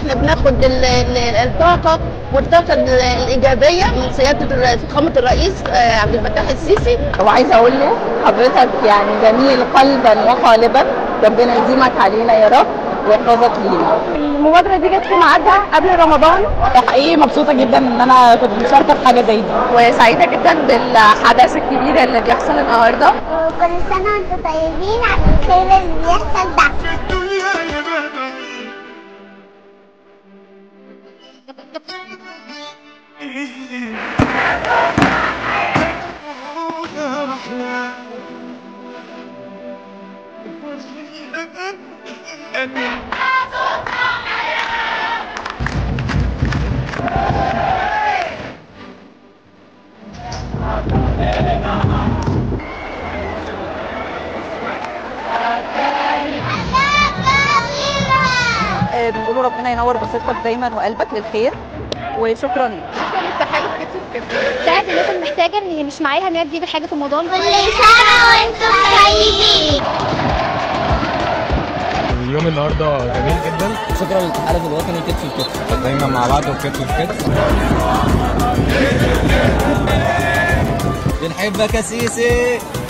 احنا بناخد ال- ال- الطاقه والطاقه ال- الايجابيه من سياده فخامه الرئيس آه، عبد الفتاح السيسي وعايزه اقول له حضرتك يعني جميل قلبا وقالبا ربنا يديمك علينا يا رب ويحفظك لينا المبادره دي جت في ميعادها قبل رمضان حقيقي مبسوطه جدا ان انا كنت مشاركه في حاجه زي دي وسعيده جدا بالحدث الكبير اللي بيحصل النهارده وكل سنة وانتم طيبين على الخير اللي بيحصل ده بنقول ربنا ينور بصيرتك دايما وقلبك للخير وشكرا ساعة الناس المحتاجة اللي مش معاها ان هي تجيب الحاجة في رمضان كل سنة وانتم طيبين اليوم النهارده جميل جدا شكرا للاتحاد الوطني كتف الكتف دايما مع بعض وكتف الكتف بنحبك يا سيسي